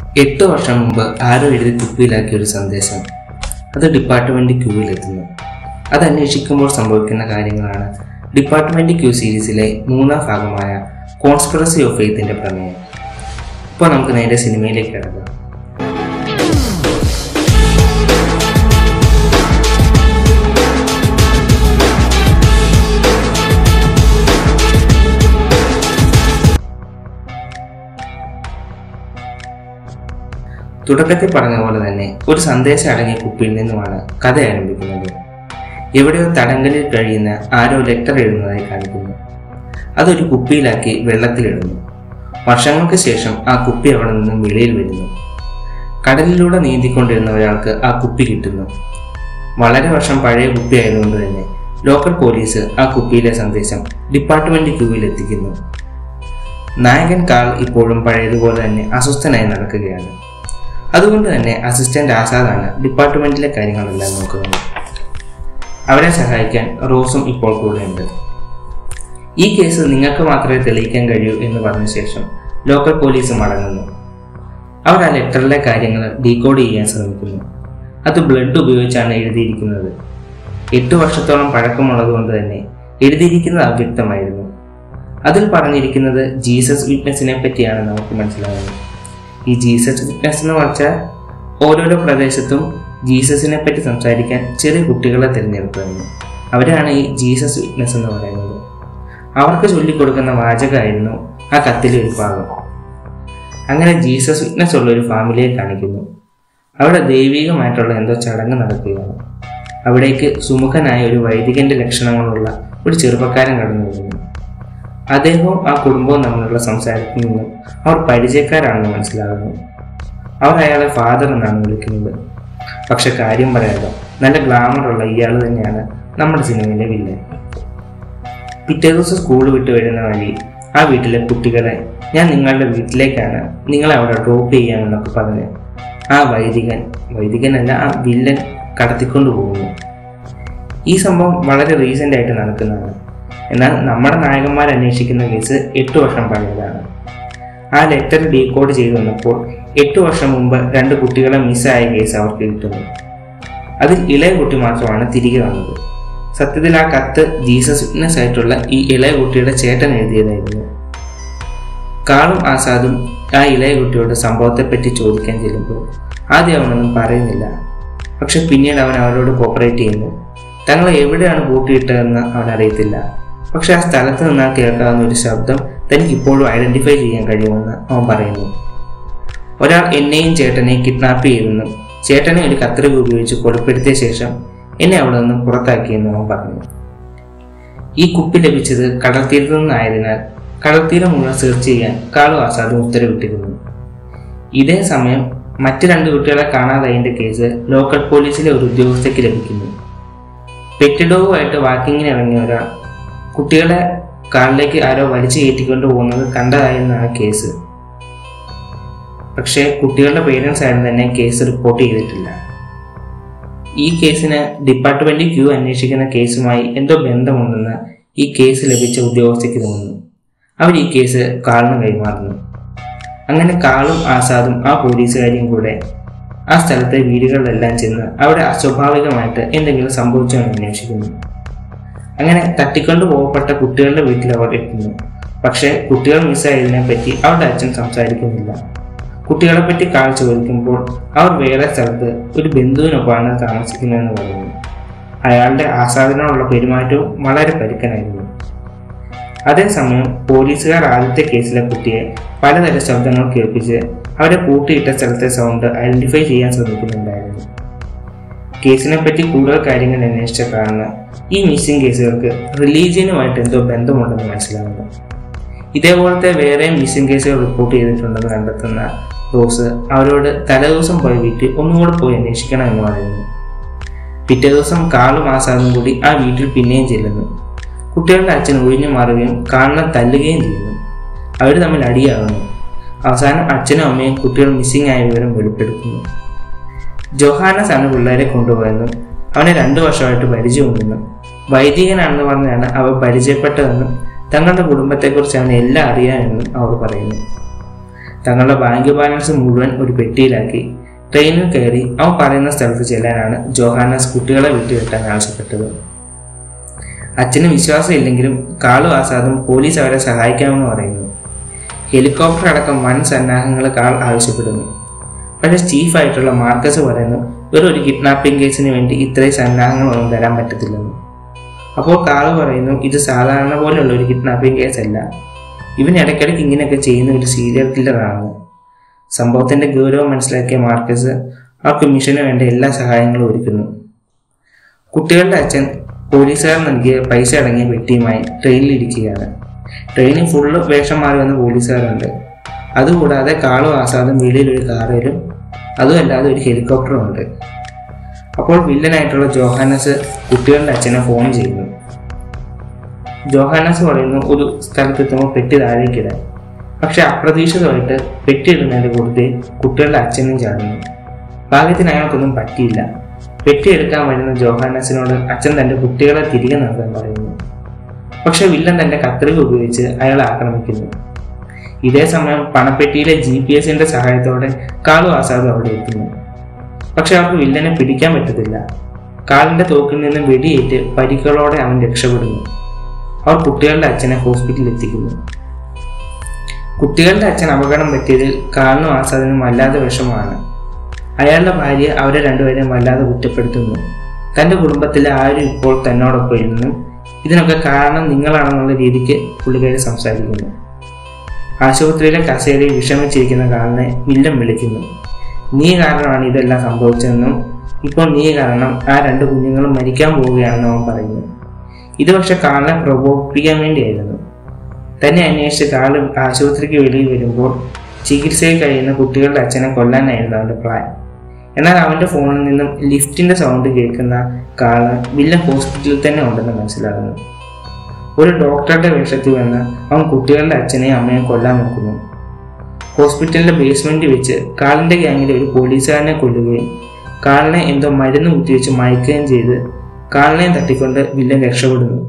എട്ട് വർഷം മുമ്പ് ആരോ എഴുതി കുപ്പിയിലാക്കിയ ഒരു സന്ദേശം അത് ഡിപ്പാർട്ട്മെന്റ് ക്യൂവിലെത്തുന്നു അത് അന്വേഷിക്കുമ്പോൾ സംഭവിക്കുന്ന കാര്യങ്ങളാണ് ഡിപ്പാർട്ട്മെന്റ് ക്യൂ സീരീസിലെ മൂന്നാം ഭാഗമായ കോൺസ്പിറസി ഓഫ് ഫെയ്ത്തിന്റെ പ്രമേയം ഇപ്പോൾ നമുക്ക് നേരെ സിനിമയിലേക്ക് കിടക്കാം തുടക്കത്തിൽ പറഞ്ഞ പോലെ തന്നെ ഒരു സന്ദേശം അടങ്ങിയ കുപ്പിയിൽ നിന്നുമാണ് കഥ ആരംഭിക്കുന്നത് എവിടെയോ തടങ്കലിൽ കഴിയുന്ന ആരോ ലെറ്റർ എഴുതുന്നതായി കാണിക്കുന്നു അതൊരു കുപ്പിയിലാക്കി വെള്ളത്തിലിടുന്നു വർഷങ്ങൾക്ക് ശേഷം ആ കുപ്പി അവിടെ നിന്നും വെളിയിൽ വരുന്നു കടലിലൂടെ നീന്തിക്കൊണ്ടിരുന്ന ഒരാൾക്ക് ആ കുപ്പി കിട്ടുന്നു വളരെ വർഷം പഴയ കുപ്പി ആയതുകൊണ്ട് തന്നെ ലോക്കൽ പോലീസ് ആ കുപ്പിയിലെ സന്ദേശം ഡിപ്പാർട്ട്മെന്റ് ക്യൂവിൽ എത്തിക്കുന്നു നായകൻ കാൾ ഇപ്പോഴും പഴയതുപോലെ തന്നെ അസ്വസ്ഥനായി നടക്കുകയാണ് അതുകൊണ്ട് തന്നെ അസിസ്റ്റന്റ് ആസാദാണ് ഡിപ്പാർട്ട്മെന്റിലെ കാര്യങ്ങളെല്ലാം നോക്കുന്നത് അവരെ സഹായിക്കാൻ റോസും ഇപ്പോൾ കൂടെയുണ്ട് ഈ കേസ് നിങ്ങൾക്ക് മാത്രമേ തെളിയിക്കാൻ കഴിയൂ എന്ന് പറഞ്ഞ ശേഷം ലോക്കൽ പോലീസ് മടങ്ങുന്നു അവർ ആ ലെറ്ററിലെ കാര്യങ്ങൾ ഡീകോഡ് ചെയ്യാൻ ശ്രമിക്കുന്നു അത് ബ്ലഡ് ഉപയോഗിച്ചാണ് എഴുതിയിരിക്കുന്നത് എട്ട് വർഷത്തോളം പഴക്കമുള്ളത് കൊണ്ട് തന്നെ എഴുതിയിരിക്കുന്നത് അവ്യക്തമായിരുന്നു അതിൽ പറഞ്ഞിരിക്കുന്നത് ജീസസ് വിറ്റ്നസിനെ പറ്റിയാണ് നമുക്ക് മനസ്സിലാകുന്നത് ഈ ജീസസ് വിറ്റ്നസ് എന്ന് വെച്ചാൽ ഓരോരോ പ്രദേശത്തും ജീസസിനെ പറ്റി സംസാരിക്കാൻ ചെറിയ കുട്ടികളെ തിരഞ്ഞെടുക്കുന്നു അവരാണ് ഈ ജീസസ് വിറ്റ്നസ് എന്ന് പറയുന്നത് അവർക്ക് ചൊല്ലിക്കൊടുക്കുന്ന വാചകമായിരുന്നു ആ കത്തിലെ ഒരു ഭാഗം അങ്ങനെ ജീസസ് വിറ്റ്നസ് ഉള്ള ഒരു ഫാമിലിയെ കാണിക്കുന്നു അവിടെ ദൈവികമായിട്ടുള്ള എന്തോ ചടങ്ങ് നടക്കുകയാണ് അവിടേക്ക് സുമുഖനായ ഒരു വൈദികന്റെ ലക്ഷണങ്ങളുള്ള ഒരു ചെറുപ്പക്കാരൻ കടന്നു വരുന്നു അദ്ദേഹവും ആ കുടുംബവും തമ്മിലുള്ള സംസാരത്തിൽ നിന്നും അവർ പരിചയക്കാരാണെന്ന് മനസ്സിലാകുന്നു അവർ അയാളെ ഫാദർ എന്നാണ് വിളിക്കുന്നത് പക്ഷെ കാര്യം പറയാലോ നല്ല ഗ്ലാമറുള്ള ഇയാൾ തന്നെയാണ് നമ്മുടെ സിനിമയിലെ വില്ലൻ പിറ്റേ ദിവസം സ്കൂൾ വിട്ട് വരുന്ന വഴി ആ വീട്ടിലെ കുട്ടികളെ ഞാൻ നിങ്ങളുടെ വീട്ടിലേക്കാണ് നിങ്ങളെ അവിടെ ഡ്രോപ്പ് ചെയ്യാമെന്നൊക്കെ പറഞ്ഞ് ആ വൈദികൻ വൈദികനല്ല ആ വില്ലൻ കടത്തിക്കൊണ്ടു പോകുന്നു ഈ സംഭവം വളരെ റീസെന്റ് ആയിട്ട് നടക്കുന്നതാണ് എന്നാൽ നമ്മുടെ നായകന്മാർ അന്വേഷിക്കുന്ന കേസ് എട്ട് വർഷം പഴയതാണ് ആ ലെറ്റർ ഡീകോഡ് ചെയ്തു വന്നപ്പോൾ എട്ട് വർഷം മുമ്പ് രണ്ട് കുട്ടികളെ മിസ്സായ കേസ് അവർക്ക് കിട്ടുന്നു അതിൽ ഇളയ കുട്ടി മാത്രമാണ് തിരികെ വന്നത് സത്യത്തിൽ ആ കത്ത് ജീസസ് വിറ്റ്നസ് ആയിട്ടുള്ള ഈ ഇളയ കുട്ടിയുടെ ചേട്ടൻ എഴുതിയതായിരുന്നു കാളും ആസാദും ആ ഇളയ കുട്ടിയോട് സംഭവത്തെപ്പറ്റി ചോദിക്കാൻ ചെല്ലുമ്പോൾ ആദ്യം അവനൊന്നും പറയുന്നില്ല പക്ഷെ പിന്നീട് അവൻ അവരോട് കോപ്പറേറ്റ് ചെയ്യുന്നു തങ്ങളെ എവിടെയാണ് കൂട്ടിയിട്ടതെന്ന് അവൻ അറിയത്തില്ല പക്ഷെ ആ സ്ഥലത്ത് നിന്നാൽ കേൾക്കാവുന്ന ഒരു ശബ്ദം തനിക്ക് ഇപ്പോഴും ഐഡന്റിഫൈ ചെയ്യാൻ കഴിയുമെന്ന് അവൻ പറയുന്നു ഒരാൾ എന്നെയും ചേട്ടനെയും കിഡ്നാപ്പ് ചെയ്തെന്നും ചേട്ടനെ ഒരു കത്രിക ഉപയോഗിച്ച് കൊലപ്പെടുത്തിയ ശേഷം എന്നെ അവിടെ നിന്ന് പുറത്താക്കിയെന്നും അവൻ പറഞ്ഞു ഈ കുപ്പി ലഭിച്ചത് കടൽത്തീരത്തു നിന്നായതിനാൽ കടൽത്തീരം മുഴുവൻ സെർച്ച് ചെയ്യാൻ കാളു ആസാദും ഉത്തരവിട്ടിരുന്നു ഇതേ സമയം മറ്റ് രണ്ട് കുട്ടികളെ കാണാതായതിന്റെ കേസ് ലോക്കൽ പോലീസിലെ ഒരു ഉദ്യോഗസ്ഥയ്ക്ക് ലഭിക്കുന്നു പെറ്റിഡോവുമായിട്ട് വാക്കിങ്ങിന് ഇറങ്ങിയ ഒരാൾ കുട്ടികളെ കാറിലേക്ക് ആരോ വലിച്ചു കയറ്റിക്കൊണ്ട് പോകുന്നത് കണ്ടതായെന്നാണ് കേസ് പക്ഷേ കുട്ടികളുടെ പേരൻസ് ആരും തന്നെ കേസ് റിപ്പോർട്ട് ചെയ്തിട്ടില്ല ഈ കേസിന് ഡിപ്പാർട്ട്മെന്റ് ക്യൂ അന്വേഷിക്കുന്ന കേസുമായി എന്തോ ബന്ധമുണ്ടെന്ന് ഈ കേസ് ലഭിച്ച ഉദ്യോഗസ്ഥയ്ക്ക് തോന്നുന്നു അവർ ഈ കേസ് കാളിന് കൈമാറുന്നു അങ്ങനെ കാളും ആസാദും ആ പോലീസുകാരിയും കൂടെ ആ സ്ഥലത്തെ വീടുകളിലെല്ലാം ചെന്ന് അവിടെ അസ്വാഭാവികമായിട്ട് എന്തെങ്കിലും സംഭവിച്ചോ എന്ന് അന്വേഷിക്കുന്നു അങ്ങനെ തട്ടിക്കൊണ്ടു പോകപ്പെട്ട കുട്ടികളുടെ വീട്ടിൽ അവർ എത്തുന്നു പക്ഷേ കുട്ടികൾ മിസ്സായതിനെ പറ്റി അവരുടെ അച്ഛൻ സംസാരിക്കുന്നില്ല കുട്ടികളെ പറ്റി കാൾ ചോദിക്കുമ്പോൾ അവർ വേറെ സ്ഥലത്ത് ഒരു ബന്ധുവിനൊപ്പമാണ് താമസിക്കുന്നതെന്ന് പറയുന്നു അയാളുടെ ആസാദിനോടുള്ള പെരുമാറ്റവും വളരെ പരുക്കനായിരുന്നു അതേസമയം പോലീസുകാർ ആദ്യത്തെ കേസിലെ കുട്ടിയെ പലതരം ശബ്ദങ്ങൾ കേൾപ്പിച്ച് അവരെ കൂട്ടിയിട്ട സ്ഥലത്തെ സൗണ്ട് ഐഡന്റിഫൈ ചെയ്യാൻ ശ്രമിക്കുന്നുണ്ടായിരുന്നു കേസിനെ പറ്റി കൂടുതൽ കാര്യങ്ങൾ അന്വേഷിച്ച കാരണം ഈ മിസ്സിംഗ് കേസുകൾക്ക് റിലീജിയനുമായിട്ട് എന്തോ ബന്ധമുണ്ടെന്ന് മനസ്സിലാകുന്നു ഇതേപോലത്തെ വേറെ മിസ്സിംഗ് കേസുകൾ റിപ്പോർട്ട് ചെയ്തിട്ടുണ്ടെന്ന് കണ്ടെത്തുന്ന റോസ് അവരോട് തലേദിവസം പോയ വീട്ടിൽ ഒന്നുകൂടെ പോയി അന്വേഷിക്കണം എന്ന് പറയുന്നു പിറ്റേ ദിവസം കാളും ആസാദും കൂടി ആ വീട്ടിൽ പിന്നെയും ചെല്ലുന്നു കുട്ടികളുടെ അച്ഛൻ ഒഴിഞ്ഞു മാറുകയും കാളിനെ തല്ലുകയും ചെയ്യുന്നു അവർ തമ്മിൽ അടിയാകുന്നു അവസാനം അച്ഛനും അമ്മയും കുട്ടികൾ മിസ്സിംഗ് ആയ വിവരം വെളിപ്പെടുത്തുന്നു ജോഹാനസ് ആണ് പിള്ളേരെ കൊണ്ടുപോയെന്നും അവനെ രണ്ടു വർഷമായിട്ട് പരിചയമുണ്ടെന്നും വൈദികനാണെന്ന് പറഞ്ഞാണ് അവർ പരിചയപ്പെട്ടതെന്നും തങ്ങളുടെ കുടുംബത്തെക്കുറിച്ച് അവന് എല്ലാം അറിയാമെന്നും അവർ പറയുന്നു തങ്ങളുടെ ബാങ്ക് ബാലൻസ് മുഴുവൻ ഒരു പെട്ടിയിലാക്കി ട്രെയിനിൽ കയറി അവൻ പറയുന്ന സ്ഥലത്ത് ചെല്ലാനാണ് ജോഹാനസ് കുട്ടികളെ വിട്ടുകിട്ടാൻ ആവശ്യപ്പെട്ടത് അച്ഛന് വിശ്വാസമില്ലെങ്കിലും കാളു ആസാദും പോലീസ് അവരെ സഹായിക്കാമെന്ന് പറയുന്നു ഹെലികോപ്റ്റർ അടക്കം വൻ സന്നാഹങ്ങൾ കാൾ ആവശ്യപ്പെടുന്നു പക്ഷേ ചീഫായിട്ടുള്ള മാർക്കസ് പറയുന്നു വെറും ഒരു കിഡ്നാപ്പിംഗ് കേസിന് വേണ്ടി ഇത്രയും സന്നാഹങ്ങളൊന്നും തരാൻ പറ്റത്തില്ലെന്ന് അപ്പോൾ കാള് പറയുന്നു ഇത് സാധാരണ പോലെയുള്ള ഒരു കിഡ്നാപ്പിംഗ് കേസല്ല ഇവൻ ഇടയ്ക്കിടയ്ക്ക് ഇങ്ങനെയൊക്കെ ചെയ്യുന്ന ഒരു സീരിയൽ കില്ലറാണ് സംഭവത്തിന്റെ ഗൗരവം മനസ്സിലാക്കിയ മാർക്കസ് അവർക്ക് മിഷന് വേണ്ട എല്ലാ സഹായങ്ങളും ഒരുക്കുന്നു കുട്ടികളുടെ അച്ഛൻ പോലീസുകാർ നൽകിയ പൈസ അടങ്ങിയ പെട്ടിയുമായി ട്രെയിനിൽ ഇരിക്കുകയാണ് ട്രെയിനിൽ ഫുള്ള് വേഷം മാറി വന്ന പോലീസുകാരുണ്ട് അതുകൂടാതെ കാളും ആസാദും വെളിയിൽ ഒരു കാറിലും അതുമല്ലാതെ ഒരു ഹെലികോപ്റ്ററും ഉണ്ട് അപ്പോൾ വില്ലനായിട്ടുള്ള ജോഹാനസ് കുട്ടികളുടെ അച്ഛനെ ഫോൺ ചെയ്യുന്നു ജോഹാനസ് പറയുന്നു ഒരു സ്ഥലത്തെത്തുമ്പോൾ പെട്ടി താഴേക്കിടാൻ പക്ഷെ അപ്രതീക്ഷിതമായിട്ട് പെട്ടി ഇടുന്നതിന്റെ കൂട്ടത്തിൽ കുട്ടികളുടെ അച്ഛനും ചാടുന്നു ഭാഗ്യത്തിന് അയാൾക്കൊന്നും പറ്റിയില്ല പെട്ടി എടുക്കാൻ വരുന്ന ജോഹാനസിനോട് അച്ഛൻ തന്റെ കുട്ടികളെ തിരികെ നൽകാൻ പറയുന്നു പക്ഷെ വില്ലൻ തന്റെ കത്രിക ഉപയോഗിച്ച് അയാളെ ആക്രമിക്കുന്നു ഇതേ സമയം പണപ്പെട്ടിയിലെ ജി പി എസിന്റെ സഹായത്തോടെ കാളു ആസാദ് അവിടെ എത്തുന്നു പക്ഷെ അവർക്ക് വില്ലനെ പിടിക്കാൻ പറ്റത്തില്ല കാലിന്റെ തോക്കിൽ നിന്ന് വെടിയേറ്റ് പരിക്കുകളോടെ അവൻ രക്ഷപ്പെടുന്നു അവർ കുട്ടികളുടെ അച്ഛനെ ഹോസ്പിറ്റലിൽ എത്തിക്കുന്നു കുട്ടികളുടെ അച്ഛൻ അപകടം പറ്റിയതിൽ കാലിനും ആസാദിനും വല്ലാതെ വിഷമമാണ് അയാളുടെ ഭാര്യ അവരെ രണ്ടുപേരെയും വല്ലാതെ കുറ്റപ്പെടുത്തുന്നു തന്റെ കുടുംബത്തിലെ ആരും ഇപ്പോൾ തന്നോടൊപ്പം ഇല്ലെന്നും ഇതിനൊക്കെ കാരണം നിങ്ങളാണെന്നുള്ള രീതിക്ക് പുള്ളിക്കാരി സംസാരിക്കുന്നു ആശുപത്രിയിലെ കസേരയിൽ വിഷമിച്ചിരിക്കുന്ന കാലിനെ വില്ലൻ വിളിക്കുന്നു നീ കാരണമാണ് ഇതെല്ലാം സംഭവിച്ചതെന്നും ഇപ്പോൾ നീ കാരണം ആ രണ്ട് കുഞ്ഞുങ്ങളും മരിക്കാൻ പോവുകയാണെന്നും അവൻ പറയുന്നു ഇത് പക്ഷെ കാലിനെ പ്രകോപിപ്പിക്കാൻ വേണ്ടിയായിരുന്നു തന്നെ അന്വേഷിച്ച് കാല് ആശുപത്രിക്ക് വെളിയിൽ വരുമ്പോൾ ചികിത്സയിൽ കഴിയുന്ന കുട്ടികളുടെ അച്ഛനെ കൊല്ലാനായിരുന്നു അവന്റെ പ്ലാൻ എന്നാൽ അവന്റെ ഫോണിൽ നിന്നും ലിഫ്റ്റിന്റെ സൗണ്ട് കേൾക്കുന്ന കാള് വില്ലൻ ഹോസ്പിറ്റലിൽ തന്നെ ഉണ്ടെന്ന് മനസ്സിലാകുന്നു ഒരു ഡോക്ടറുടെ വേഷത്തിൽ വന്ന് അവൻ കുട്ടികളുടെ അച്ഛനെയും അമ്മയും കൊല്ലാൻ നോക്കുന്നു ഹോസ്പിറ്റലിന്റെ ബേസ്മെന്റിൽ വെച്ച് കാളിന്റെ ഗ്യാങ്ങിലെ ഒരു പോലീസുകാരനെ കൊല്ലുകയും കാളിനെ എന്തോ മരുന്ന് കുത്തിവെച്ച് മയക്കുകയും ചെയ്ത് കാളിനെയും തട്ടിക്കൊണ്ട് വില്ലൻ രക്ഷപ്പെടുന്നു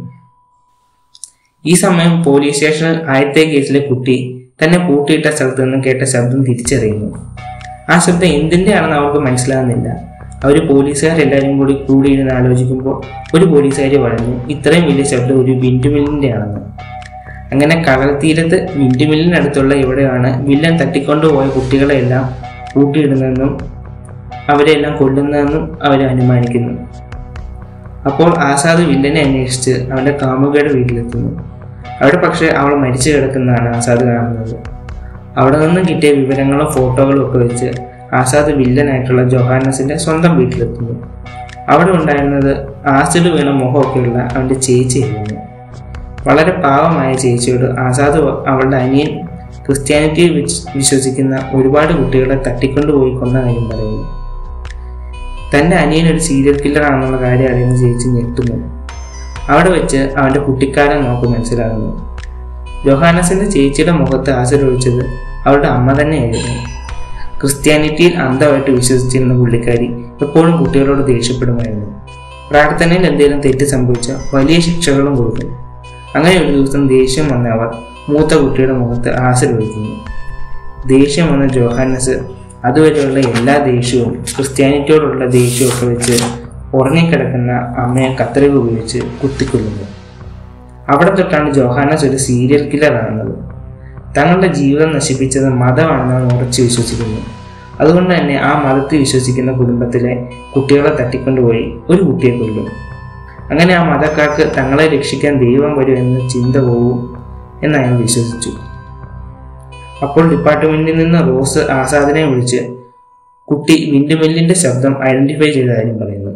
ഈ സമയം പോലീസ് സ്റ്റേഷനിൽ ആദ്യത്തെ കേസിലെ കുട്ടി തന്നെ പൂട്ടിയിട്ട സ്ഥലത്ത് നിന്ന് കേട്ട ശബ്ദം തിരിച്ചറിയുന്നു ആ ശബ്ദം എന്തിന്റെ ആണെന്ന് അവർക്ക് മനസ്സിലാകുന്നില്ല അവർ പോലീസുകാരെല്ലാവരും കൂടി കൂടിയിരുന്ന് ആലോചിക്കുമ്പോൾ ഒരു പോലീസുകാരി പറഞ്ഞു ഇത്രയും വലിയ ശബ്ദം ഒരു വിൻഡുമില്ലിന്റെ ആണെന്ന് അങ്ങനെ കടൽ തീരത്ത് വിൻഡുമില്ലിനടുത്തുള്ള ഇവിടെയാണ് വില്ലൻ തട്ടിക്കൊണ്ടുപോയ കുട്ടികളെല്ലാം കൂട്ടിയിടുന്നതെന്നും അവരെല്ലാം കൊല്ലുന്നതെന്നും അവർ അനുമാനിക്കുന്നു അപ്പോൾ ആസാദ് വില്ലനെ അന്വേഷിച്ച് അവന്റെ കാമുകയുടെ വീട്ടിലെത്തുന്നു അവിടെ പക്ഷേ അവൾ മരിച്ചു കിടക്കുന്നതാണ് ആസാദ് കാണുന്നത് അവിടെ നിന്നും കിട്ടിയ വിവരങ്ങളും ഫോട്ടോകളും ഒക്കെ വെച്ച് ആസാദ് വില്ലനായിട്ടുള്ള ജോഹാനസിന്റെ സ്വന്തം വീട്ടിലെത്തുന്നു അവിടെ ഉണ്ടായിരുന്നത് ആസിഡ് വീണ മുഖമൊക്കെയുള്ള അവന്റെ ചേച്ചിയായിരുന്നു വളരെ പാവമായ ചേച്ചിയോട് ആസാദ് അവളുടെ അനിയൻ ക്രിസ്ത്യാനിറ്റിയിൽ വിശ്വ- വിശ്വസിക്കുന്ന ഒരുപാട് കുട്ടികളെ തട്ടിക്കൊണ്ടുപോയി കൊന്ന കാര്യം പറയുന്നു തന്റെ അനിയൻ ഒരു സീരിയൽ കില്ലർ ആണെന്നുള്ള കാര്യം അറിയുന്ന ചേച്ചി ഞെട്ടുന്നു അവിടെ വെച്ച് അവന്റെ കുട്ടിക്കാലം നമുക്ക് മനസ്സിലാകുന്നു ജോഹാനസിന്റെ ചേച്ചിയുടെ മുഖത്ത് ആസിഡ് ഒഴിച്ചത് അവളുടെ അമ്മ തന്നെയായിരുന്നു ക്രിസ്ത്യാനിറ്റിയിൽ അന്ധമായിട്ട് വിശ്വസിച്ചിരുന്ന പുള്ളിക്കാരി എപ്പോഴും കുട്ടികളോട് ദേഷ്യപ്പെടുമായിരുന്നു പ്രാർത്ഥനയിൽ എന്തെങ്കിലും തെറ്റ് സംഭവിച്ചാൽ വലിയ ശിക്ഷകളും കൊടുക്കും അങ്ങനെ ഒരു ദിവസം ദേഷ്യം വന്ന അവർ മൂത്ത കുട്ടിയുടെ മുഖത്ത് ആസിഡ് ഒഴിക്കുന്നു ദേഷ്യം വന്ന ജോഹാനസ് അതുവരെയുള്ള എല്ലാ ദേഷ്യവും ക്രിസ്ത്യാനിറ്റിയോടുള്ള ദേഷ്യവും ഒക്കെ വെച്ച് ഉറങ്ങിക്കിടക്കുന്ന അമ്മയെ കത്രിക ഉപയോഗിച്ച് കുത്തിക്കൊല്ലുന്നു അവിടെ തൊട്ടാണ് ജോഹാനസ് ഒരു സീരിയൽ കില്ലർ ആകുന്നത് തങ്ങളുടെ ജീവിതം നശിപ്പിച്ചത് മതമാണെന്ന് അവൻ ഉറച്ചു വിശ്വസിക്കുന്നു അതുകൊണ്ട് തന്നെ ആ മതത്തിൽ വിശ്വസിക്കുന്ന കുടുംബത്തിലെ കുട്ടികളെ തട്ടിക്കൊണ്ടുപോയി ഒരു കുട്ടിയെ കൊല്ലും അങ്ങനെ ആ മതക്കാർക്ക് തങ്ങളെ രക്ഷിക്കാൻ ദൈവം വരുമെന്ന് ചിന്ത പോവും എന്ന് അയാൾ വിശ്വസിച്ചു അപ്പോൾ ഡിപ്പാർട്ട്മെന്റിൽ നിന്ന് റോസ് ആസാദിനെ വിളിച്ച് കുട്ടി വിൻഡുമില്ലിന്റെ ശബ്ദം ഐഡന്റിഫൈ ചെയ്ത കാര്യം പറയുന്നു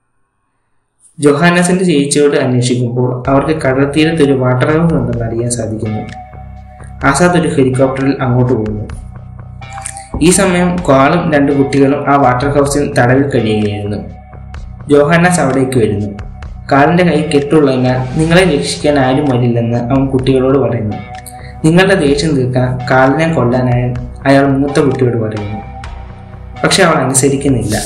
ജൊഹാനസിന്റെ ചേച്ചിയോട് അന്വേഷിക്കുമ്പോൾ അവർക്ക് കടൽത്തീരത്ത് ഒരു വാട്ടർ ഹൗസ് ഉണ്ടെന്ന് അറിയാൻ സാധിക്കുന്നു ആസാദ് ഒരു ഹെലികോപ്റ്ററിൽ അങ്ങോട്ട് പോകുന്നു ഈ സമയം കാളും രണ്ട് കുട്ടികളും ആ വാട്ടർ ഹൗസിൽ തടവിൽ കഴിയുകയായിരുന്നു ജോഹാനസ് അവിടേക്ക് വരുന്നു കാലിന്റെ കൈ കെട്ടുള്ളതിനാൽ നിങ്ങളെ രക്ഷിക്കാൻ ആരും വരില്ലെന്ന് അവൻ കുട്ടികളോട് പറയുന്നു നിങ്ങളുടെ ദേഷ്യം തീർക്കാൻ കാലിനെ കൊല്ലാനായി അയാൾ മൂത്ത കുട്ടിയോട് പറയുന്നു പക്ഷെ അവൾ അനുസരിക്കുന്നില്ല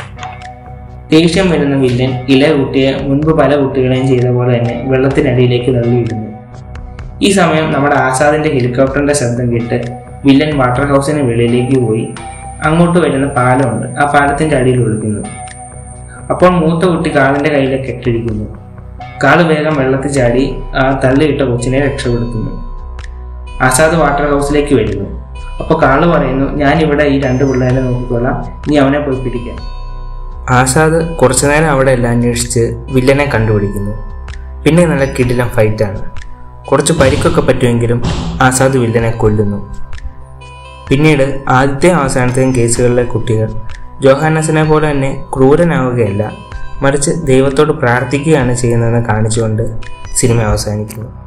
ദേഷ്യം വരുന്ന വില്ലൻ ഇളയ കുട്ടിയെ മുൻപ് പല കുട്ടികളെയും ചെയ്ത പോലെ തന്നെ വെള്ളത്തിനടിയിലേക്ക് തള്ളിയിടുന്നു ഈ സമയം നമ്മുടെ ആസാദിന്റെ ഹെലികോപ്റ്ററിന്റെ ശബ്ദം കേട്ട് വില്ലൻ വാട്ടർ ഹൗസിന് വെളിയിലേക്ക് പോയി അങ്ങോട്ട് വരുന്ന പാലമുണ്ട് ആ പാലത്തിന്റെ അടിയിൽ ഒളിക്കുന്നു അപ്പോൾ മൂത്ത കുട്ടി കാളിന്റെ കയ്യിലെ കെട്ടിരിക്കുന്നു കാള് വേഗം വെള്ളത്തിൽ ചാടി ആ തള്ളിയിട്ട കൊച്ചിനെ രക്ഷപ്പെടുത്തുന്നു ആസാദ് വാട്ടർ ഹൗസിലേക്ക് വരുന്നു അപ്പോൾ കാള് പറയുന്നു ഞാൻ ഇവിടെ ഈ രണ്ട് പിള്ളേരെ നോക്കിക്കൊള്ളാം നീ അവനെ പോയി പിടിക്കാം ആസാദ് കുറച്ചു നേരം അവിടെ എല്ലാം അന്വേഷിച്ച് വില്ലനെ കണ്ടുപിടിക്കുന്നു പിന്നെ നല്ല കിടിലം ഫൈറ്റാണ് കുറച്ച് പരിക്കൊക്കെ പറ്റുമെങ്കിലും ആസാദ് വില്ലനെ കൊല്ലുന്നു പിന്നീട് ആദ്യത്തെ അവസാനത്തെയും കേസുകളിലെ കുട്ടികൾ ജോഹാനസിനെ പോലെ തന്നെ ക്രൂരനാവുകയല്ല മറിച്ച് ദൈവത്തോട് പ്രാർത്ഥിക്കുകയാണ് ചെയ്യുന്നതെന്ന് കാണിച്ചുകൊണ്ട് സിനിമ അവസാനിക്കുന്നു